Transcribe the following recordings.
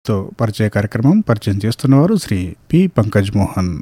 తో పరిచయ కార్యక్రమం పరిచయం చేస్తున్నవారు శ్రీ పి పంకజ్ మోహన్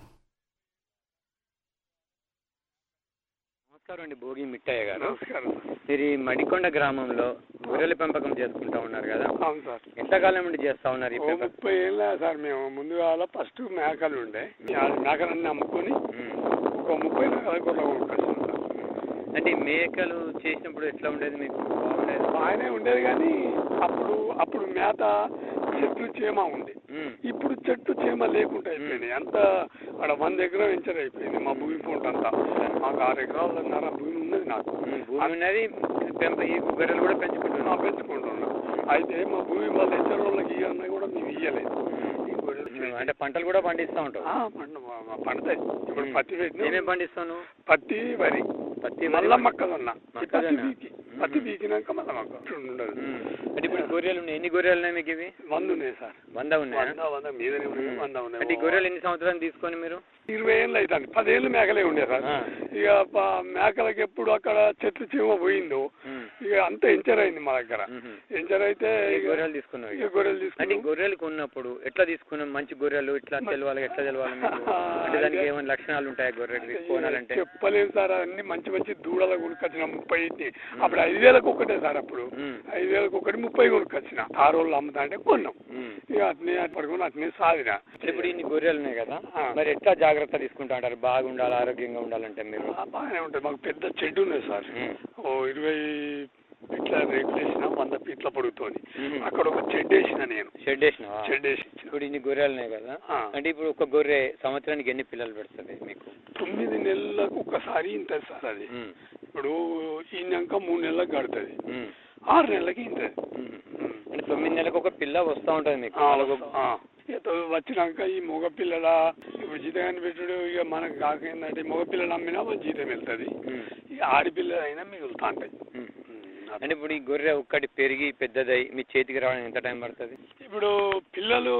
నమస్కారం అండి భోగి మిట్టయ్య గారు నమస్కారం మీరు ఈ మడికొండ గ్రామంలో గొర్రెల పెంపకం చేసుకుంటా ఉన్నారు కదా అవును సార్ ఎంతకాలం నుండి చేస్తా ఉన్నారు ఈ ఓ పెంపకం ముప్పై ఏళ్ళ సార్ మేము ముందుగా ఫస్ట్ మేకలు ఉండే ఆ మేకలన్నీ అమ్ముకొని ఉమ్. ఒక ముప్పై మేకల గొర్రె కొనుక్కొచ్చాం సార్ అంటే ఈ మేకలు చేసినప్పుడు ఎట్లా ఉండేది మీకు బాగుండేది బాగానే ఉండేది కానీ అప్పుడు అప్పుడు మేత చెట్లు చేమ ఉంది ఉమ్. ఇప్పుడు చెట్టు చేమ లేకుండా అయిపోయినాయి అంత అక్కడ వంద ఎకరం వెంచర్ అయిపోయింది మా భూమి పూట అంతా మాకు ఆరు ఎకరాలన్నర భూమి ఉన్నది నాకు ఉమ్. భూమి ఉన్నది పెంప ఈ గొర్రెలు కూడా నా పెంచుకుంటున్నాం పెంచుకుంటున్నాం అయితే మా భూమి వాళ్ళ వెంచర్ వాళ్ళకి ఇవ్వాలన్నా కూడా మేము ఇయ్యలేదు ఈ గొర్రెలు ఉమ్. అంటే పంటలు కూడా పండిస్తూ ఉంటాం ఆ, పండు మా- మా పండుతాయి ఇప్పుడు పత్తి ఏమేమి పెట్టిన పండిస్తాను పత్తి వరి పత్తి వరి మళ్ళా మొక్కజొన్న ఈ పత్తి మొక్కజొన్న. పీకి పత్తి పీకినాక మళ్ళా మొక్క ఇట్లా ఉండదు ఉమ్. అంటే ఇప్పుడు గొర్రెలు ఉన్నాయి ఎన్ని గొర్రెలు ఉన్నాయి మీకు ఇవి వంద ఉన్నాయి సార్ వంద ఉన్నాయా వంద వంద మీదనే ఉన్నాయి వంద అంటే ఈ ఉన్నాయి గొర్రెలు ఎన్ని సంవత్సరాలు తీసుకొని మీరు ఇరవై ఏళ్ళు అవుతుంది పదేళ్ళు మేకలే ఉండే సార్ ఆ. ఇక ప- మేకలకి ఎప్పుడు అక్కడ చెట్లు చీమ పోయిందో ఉమ్. ఇక అంత ఎంచర్ అయింది మా దగ్గర ఉమ్. ఎంచర్ అయితే ఈ ఇక గొర్రెలు తీసుకున్నావు ఇక ఇక. గొర్రెలు అంటే ఈ తీసుకున్నాం గొర్రెలకు ఉన్నప్పుడు ఎట్లా తీసుకున్నాం మంచి గొర్రెలు ఇట్లా తెలవాలి ఎట్లా తెలవాలి మీకు అంటే దానికి ఏమైనా లక్షణాలు ఉంటాయా గొర్రెకి కోనాలంటే చెప్పలేము సార్ అన్ని మంచి మంచి దూడలు కొనుక్కొచ్చిన ముప్పై ఇన్ని. అప్పుడు ఐదు వేలకు ఒకటే సార్ అప్పుడు ఉమ్. ఐదు వేలకు ఒకటి ముప్పై కొనుక్కొచ్చిన ఆ రోజులు అమ్ముతా అంటే కొన్నాం ఉమ్. ఇక అట్నే పడుకుని అట్నే సాగిన ఇప్పుడు ఇన్ని గొర్రెలు ఉన్నాయి కదా ఆ. మరి ఎట్లా జాగ్రత్త తీసుకుంటా అంటారు బాగుండాలి ఆరోగ్యంగా ఉండాలంటే మీరు ఆ, బాగానే ఉంటుంది మాకు పెద్ద చెడ్డు ఉన్నది సార్ ఉమ్. ఓ ఇరవై ఫీట్ల రేకులు వేసిన వంద ఫీట్ల పొడుగుతోని ఉమ్. అక్కడ ఒక చెడ్డు వేసిన నేను షెడ్ వేసినావా చెడ్డు వేసి ఇచ్చిన. ఇప్పుడు ఇన్ని గొర్రెలు ఉన్నాయి కదా ఆ. అంటే ఇప్పుడు ఒక గొర్రె సంవత్సరానికి ఎన్ని పిల్లలు పెడుతుంది మీకు తొమ్మిది నెలలకు ఒకసారి ఇంతది సార్ అది ఉమ్. ఇప్పుడు ఈనాక మూడు నెలలకు కడుతుంది ఉమ్. ఆరు నెలలకి ఇంతది ఉమ్. అంటే తొమ్మిది నెలలకు ఒక పిల్ల వస్తూ ఉంటుంది మీకు ఆ, నాలుగు- ఆ. ఇక తో- వచ్చినాక ఈ మగ పిల్లల ఇప్పుడు జీతం పెట్టుడు ఇక మనకు కాకేందంటే మగ పిల్లలు అమ్మినా వాళ్ళ జీతం వెళ్తుంది ఉమ్. ఇక ఆడపిల్లలు అయినా మిగులుతా ఉంటాయి ఉమ్. ఉమ్, అంటే ఇప్పుడు ఈ గొర్రె ఒక్కటి పెరిగి పెద్దదై మీ చేతికి రావడానికి ఎంత టైం పడుతుంది ఇప్పుడు పిల్లలు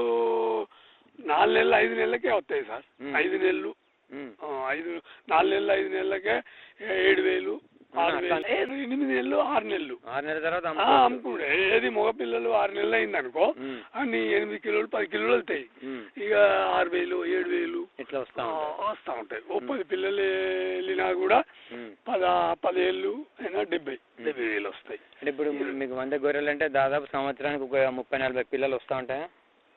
నాలుగు నెలలు ఐదు నెలలకే వస్తాయి సార్ ఉమ్. ఐదు నెలలు ఉమ్. ఆ, ఐదు నాలుగు నెలలు ఐదు నెలలకే ఏ- ఏడు వేలు ఆరు అట్లా- వేలు ఏడు, ఎనిమిది నెలలు ఆరు నెలలు ఆరు నెలల తర్వాత ఆ, అమ్ముకోవచ్చు. అమ్ముకుంటే ఏది మగ పిల్లలు ఆరు నెలలు అయింది అనుకో ఉమ్. అన్ని ఎనిమిది కిలోలు పది కిలోలు వెళ్తాయి ఉమ్. ఇక ఆరు వేలు ఏడు వేలు ఇట్లా వస్తా ఆ, ఉంటాయి వస్తా ఉంటాయి ఓ పది పిల్లలు వెళ్ళినా కూడా ఉమ్. పద పదేళ్ళు అయినా డెబ్బై డెబ్బై వేలు వస్తాయి అంటే ఇప్పుడు మీకు వంద గొర్రెలు అంటే దాదాపు సంవత్సరానికి ఒక ముప్పై నలభై పిల్లలు వస్తూ ఉంటాయా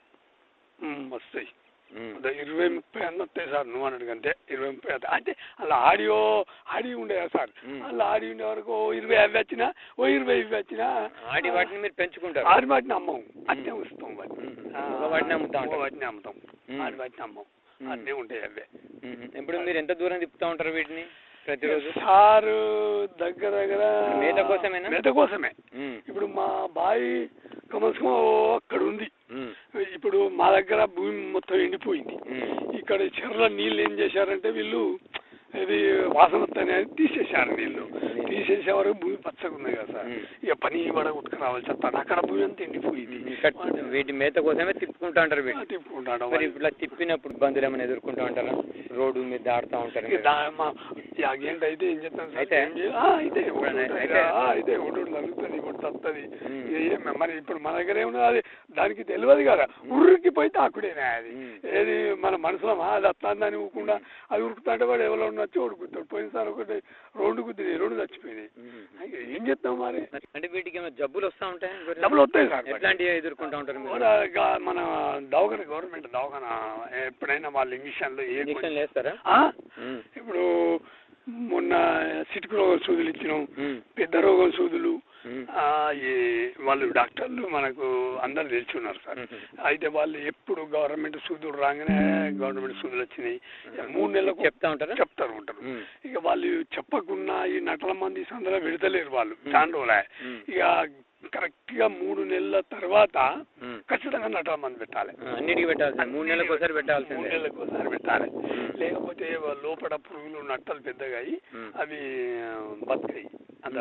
ఉమ్, వస్తాయి ఉమ్. అదే ఇరవై ముప్పై అన్న వస్తాయి సార్ నువ్వు అన్నట్టు కంటే ఇరవై ముప్పై వస్తాయి. అంటే అలా ఆడియో ఆడి ఉండేదా సార్ ఉమ్. అలా ఆడి ఉండే వరకు ఓ ఇరవై అవి వచ్చినా ఓ ఇరవై ఇవి వచ్చినా ఆడి వాటిని మీరు పెంచుకుంటారు ఆడి వాటిని అమ్మం అట్నే వస్తాం వాటిని ఉమ్. ఆ, మగ వాటిని అమ్ముతా ఉంటారు. మగ వాటిని అమ్ముతాం ఉమ్. ఆడి వాటిని అమ్మం ఉమ్. అట్నే ఉంటాయి అవే ఉమ్. ఇప్పుడు మీరు ఎంత దూరం తిప్పుతూ ఉంటారు వీటిని ప్రతిరోజు సారు దగ్గర దగ్గర మేత కోసమేనా? మేత కోసమే ఉమ్. ఇప్పుడు మా బావి కమసం అక్కడ ఉంది ఉమ్. ఇప్పుడు మా దగ్గర భూమి మొత్తం ఎండిపోయింది ఉమ్. ఇక్కడ చెర్ల నీళ్ళు ఏం చేశారంటే వీళ్ళు ఇది వాసన వస్తాయని అని తీసేశారు నీళ్ళు తీసేసే వరకు భూమి పచ్చగా ఉంది కదా సార్ ఉమ్. ఇక పని పడ కొట్టుకు రావాల్సి వస్తాను అక్కడ భూమి అంతా ఎండిపోయింది ఇక్కడ వీటి మేత కోసమే తిప్పుకుంటూ ఉంటారు వీటిని తిప్పుకుంటాడు మరి ఇట్లా తిప్పినప్పుడు ఇబ్బందులు ఏమైనా ఎదుర్కొంటూ ఉంటారా రోడ్డు మీద దాడుతూ ఉంటారు ఇక దా- మా యాగేంటి అయితే ఏం చెప్తాను సార్ అయితే? ఏం చేయ- ఆ, అయితే ఒకటి ఇప్పుడు ఉంటుంది. అయితే? ఆ, అయితే ఒకటి ఒకటి తగ్గుతుంది ఒకటి తస్తుంది ఉమ్. ఇక ఏం మరి ఇప్పుడు మన దగ్గర ఏమున్నది అది దానికి తెలియదు కదా ఉర్రికి పోయి తాకుడేనా అది ఉమ్. ఏది మన మనసులో అది వస్తుందని ఊకుండా అది ఉరుకుతాంటే వాడు ఎవరో వచ్చి ఉడుకుతాడు పోయినసారి ఒకటి రెండు గుద్ది రెండు చచ్చిపోయినాయి ఉమ్. ఇక ఏం చేస్తాం మరి అంటే వీటికి ఏమైనా జబ్బులు వస్తూ ఉంటాయి డబ్బులు వస్తాయి సార్ ఎట్లాంటివి ఎదుర్కొంటూ ఉంటారు మీరు కూడా గా- మన దవాఖాన గవర్నమెంట్ దవాఖాన ఎప్పుడైనా వాళ్ళ ఇంజక్షన్లు ఏ ఇంజక్షన్ వేస్తారా ఆ? ఉమ్. ఇప్పుడు మొన్న సిటుకు రోగం సూదులు ఇచ్చినాం ఉమ్. పెద్ద రోగం సూదులు ఉమ్. ఆ, ఈ వాళ్ళు డాక్టర్లు మనకు అందరు తెలుసున్నారు సార్ ఉమ్. అయితే వాళ్ళు ఎప్పుడు గవర్నమెంట్ సూదులు రాగానే గవర్నమెంట్ సూదులు వచ్చినాయి మూడు నెలలకు చెప్తా ఉంటారా చెప్తారు ఉంటారు ఉమ్. ఇక వాళ్ళు చెప్పకున్నా ఈ నటల మంది సందులో పెడతలేరు వాళ్ళు చాలా రోజులే ఉమ్. ఇక కరెక్ట్ గా మూడు నెలల తర్వాత ఉమ్. ఖచ్చితంగా నటల మంది పెట్టాలి ఆ, అన్నిటికీ పెట్టాల్సింది మూడు నెలలకు ఒకసారి మూడు పెట్టాల్సిందే నెలలకు ఒకసారి పెట్టాలి ఉమ్. లేకపోతే లోపల పురుగులు నట్టలు పెద్దగా అయ్యి ఉమ్. అవి ఆ, బతకాయి అంత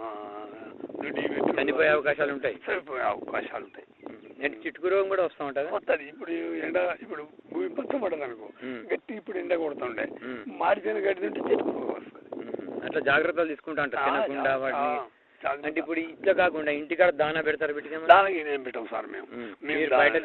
దుడి పెట్టు- చనిపోయే అవకాశాలు ఉంటాయి చనిపోయే అవకాశాలు ఉంటాయి ఉమ్. అంటే చిటుకు రోగం కూడా వస్తూ ఉంటుందా వస్తుంది ఇప్పుడు ఎండ ఇప్పుడు భూమి పచ్చబడదు అనుకో ఉమ్. గట్టి ఇప్పుడు ఎండ కొడుతుండే ఉమ్. మాడిపోయిన గడ్డి తింటే చెట్టు వస్తుంది ఉమ్. అట్లా జాగ్రత్తలు తీసుకుంటా ఉంటారు తినకుండా వాటిని సాగు అంటే ఇప్పుడు ఇట్లా కాకుండా ఇంటికాడ దానా పెడతారు పెట్టినా దానికి నేను పెట్టాం సార్ మేము ఉమ్. మేము మీరు దాన- బయట